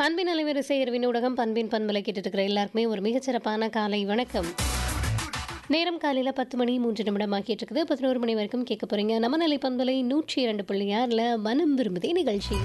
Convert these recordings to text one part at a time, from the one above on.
அன்பின் அலைவரிசை இரவின் ஊடகம் பண்பின் பண்பலை கேட்டுட்டு இருக்கிற எல்லாருக்குமே ஒரு மிகச்சிறப்பான காலை வணக்கம் நேரம் காலையில் பத்து மணி மூன்று நிமிடம் ஆக்கிட்டு இருக்குது பதினோரு மணி வரைக்கும் கேட்க போறீங்க நம்ம நிலை பண்பலை நூற்றி இரண்டு புள்ளி ஆறில் மனம் விரும்புதே நிகழ்ச்சி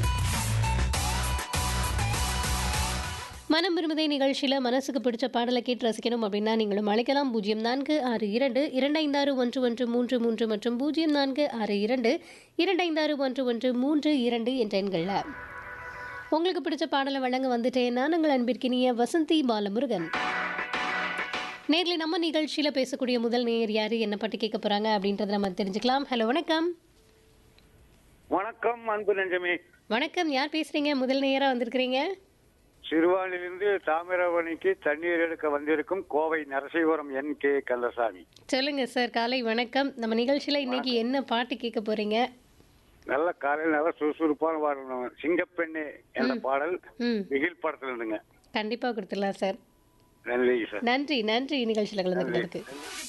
மனம் விரும்புதே நிகழ்ச்சியில் மனசுக்கு பிடிச்ச பாடலை கேட்டு ரசிக்கணும் அப்படின்னா நீங்களும் அழைக்கலாம் பூஜ்ஜியம் நான்கு ஆறு இரண்டு இரண்டு ஐந்தாறு ஒன்று ஒன்று மூன்று மூன்று மற்றும் பூஜ்ஜியம் நான்கு ஆறு இரண்டு இரண்டு ஐந்தாறு ஒன்று ஒன்று மூன்று இரண்டு என்ற எண்களில் உங்களுக்கு பிடிச்ச பாடலை வழங்க வந்துட்டேன்னா நாங்கள் அன்பிற்கினிய வசந்தி பாலமுருகன் நேரில் நம்ம நிகழ்ச்சியில் பேசக்கூடிய முதல் நேயர் யார் என்ன பற்றி கேட்க போகிறாங்க அப்படின்றத நம்ம தெரிஞ்சுக்கலாம் ஹலோ வணக்கம் வணக்கம் அன்பு நெஞ்சமே வணக்கம் யார் பேசுகிறீங்க முதல் நேயராக வந்திருக்கிறீங்க சிறுவானிலிருந்து தாமிரபரணிக்கு தண்ணீர் எடுக்க வந்திருக்கும் கோவை நரசிபுரம் என் கே கந்தசாமி சொல்லுங்க சார் காலை வணக்கம் நம்ம நிகழ்ச்சியில் இன்னைக்கு என்ன பாட்டு கேட்க போறீங்க நல்ல காலையில் நல்ல சுறுசுறுப்பான பாடல் சிங்கப்பெண்ணே என்ற பாடல் ம் பிகில் படத்துல இருந்துங்க கண்டிப்பாக கொடுத்துடலாம் சார் நன்றி சார் நன்றி நன்றி நிகழ்ச்சியில் கலந்துக்கிட்டதுக்கு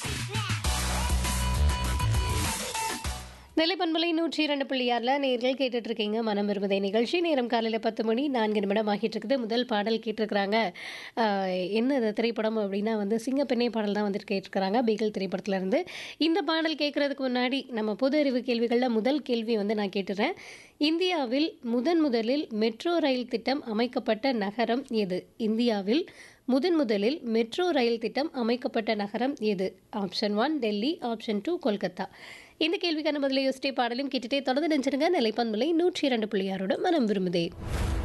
நெல்லை பண்பலை நூற்றி இரண்டு புள்ளி ஆறில் நேர்கள் கேட்டுட்டு இருக்கீங்க மனம் விரும்புதை நிகழ்ச்சி நேரம் காலையில் பத்து மணி நான்கு நிமிடம் ஆகிட்டு இருக்குது முதல் பாடல் கேட்டிருக்கிறாங்க ஆஹ், என்ன இது திரைப்படம் அப்படின்னா வந்து சிங்கப்பெண்ணே பாடல் தான் வந்துட்டு கேட்டிருக்கிறாங்க பீகல் திரைப்படத்துல இருந்து இந்த பாடல் கேட்கறதுக்கு முன்னாடி நம்ம பொது அறிவு கேள்விகளில் முதல் கேள்வி வந்து நான் கேட்டுறேன் இந்தியாவில் முதன் முதலில் மெட்ரோ ரயில் திட்டம் அமைக்கப்பட்ட நகரம் எது இந்தியாவில் முதன் முதலில் மெட்ரோ ரயில் திட்டம் அமைக்கப்பட்ட நகரம் எது option one Delhi option two Kolkata இந்த கேள்விக்கான பதிலை யோசிட்டே பாடலும் கேட்டுட்டே தொடர்ந்து நினைச்சிருங்க நிலைப்பன்மலை நூற்றி இரண்டு புள்ளியாரோட மனம் விரும்புதே